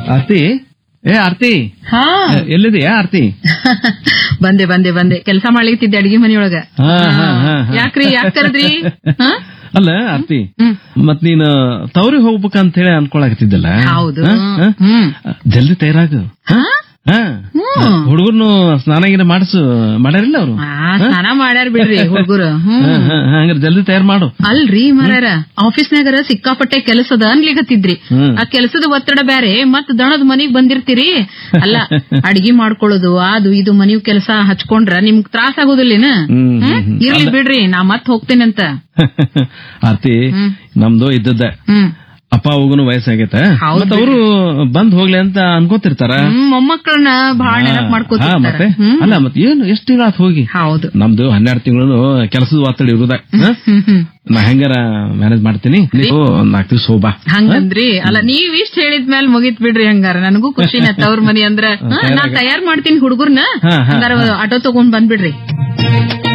ಆರ್ತಿ ಏ ಆರ್ತಿ ಹಾ ಎಲ್ಲಿದೆಯಾ ಆರ್ತಿ ಬಂದೆ ಬಂದೆ ಬಂದೆ ಕೆಲಸ ಮಾಡ್ಲಿಕ್ತಿದ್ದೆ ಅಡಿಗೆ ಮನೆಯೊಳಗ ಹಾ, ಹಾ, ಹಾ, ಹಾ. ಯಾಕ್ರಿ ಯಾಕ್ ಕರೆದ್ರಿ ಹಾ? ಅಲ್ಲ ಆರ್ತಿ ಹ್ಮ್. ಮತ್ ನೀನ್ ತವ್ರಿಗೆ ಹೋಗ್ಬೇಕಂತ ಹೇಳಿ ಅನ್ಕೊಳಕತ್ತಿದ್ದಲ್ಲ ಹೌದು ಹಾ? ಹಾ? ಹ್ಮ್ ಜಲ್ದಿ ತಯಾರಾಗು ಹಾ? ಹಾ ಹ್ಮ್. ಹುಡುಗರ್ನು ಸ್ನಾನ ಗಿನ ಮಾಡಿಸು ಮಾಡ್ಯಾರಿಲ್ಲ ಅವ್ರು ಆ, ಸ್ನಾನ ಮಾಡ್ಯಾರ ಬಿಡ್ರಿ ಹುಡುಗರು ಹ್ಮ್ ಹಾ, ಹಾ, ಹಾ, ಹಂಗಾರೆ ಜಲ್ದಿ ತಯಾರು ಮಾಡು ಅಲ್ರಿ ಮರಾರ ಆಫೀಸ್ನಾಗರ ಸಿಕ್ಕಾಪಟ್ಟೆ ಕೆಲಸದ ಅನ್ಲಿಕತ್ತಿದ್ರಿ ಹ್ಮ್. ಆ ಕೆಲಸದ ಒತ್ತಡ ಬ್ಯಾರೆ ಮತ್ ದಣದ ಮನಿಗ್ ಬಂದಿರ್ತೀರಿ ಅಲ್ಲ ಅಡಿಗೆ ಮಾಡ್ಕೊಳ್ಳೋದು ಅದು ಇದು ಮನಿವ್ ಕೆಲಸ ಹಚ್ಕೊಂಡ್ರ ನಿಮ್ಗ್ ತ್ರಾಸ ಆಗೋದಿಲ್ಲೇನ ಹ್ಮ್, ಹ್ಮ್, ಹ್ಮ್? ಹ್ಮ್. ಇರ್ಲಿ ಬಿಡ್ರಿ ನಾ ಮತ್ ಹೋಗ್ತೇನಂತ ಆರ್ತಿ ಹ್ಮ್. ನಮ್ದು ಇದ್ದದ್ದ ಹ್ಮ್ ಅಪ್ಪ ಹೋಗುನು ವಯಸ್ಸಾಗೈತೆ ಹೌದು ಮತ್ತ ಅವರು ಬಂದ್ ಹೋಗ್ಲಿ ಅಂತ ಅನ್ಕೋತಿರ್ತಾರ ಹ್ಮ್ ಮೊಮ್ಮಕ್ಕಳನ್ನ ಬಹಳ ನೆನಪ್ ಹಾ, ಮಾಡ್ಕೋತಿರ್ತಾರ ಮತ್ತೆ ಹ್ಮ್ ಅಲ್ಲ ಮತ್ತೆ ಏನು ಎಷ್ಟ್ ತಿಂಗಳ ಹೋಗಿ ಹೌದು ನಮ್ದು ಹನ್ನೆರಡು ತಿಂಗಳು ಕೆಲಸದ ಒತ್ತಡ ಇರುದ ಹ? ಹ್ಮ್ ಹ್ಮ್ ನಾ ಹೆಂಗಾರ ಮ್ಯಾನೇಜ್ ಮಾಡ್ತೀನಿ ನೀವು ಒಂದ್ ನಾಲ್ಕು ದಿವಸ ಹೋಗ್ಬಾ ಹಂಗಂದ್ರಿ ಅಲ್ಲ ನೀವ್ ಇಷ್ಟ ಹೇಳಿದ್ಮೇಲೆ ಮುಗಿತ್ ಬಿಡ್ರಿ ಹಂಗಾರ ನನಗೂ ಖುಷಿನ ತವ್ರ ಮನಿ ಅಂದ್ರ ಹಾ, ನಾ ತಯಾರ್ ಮಾಡ್ತೀನಿ ಹುಡುಗರ್ನ ಹಾ, ಹಾ, ಹಂಗಾರ ಆಟೋ ತಗೊಂಡ್ ಬಂದ್ಬಿಡ್ರಿ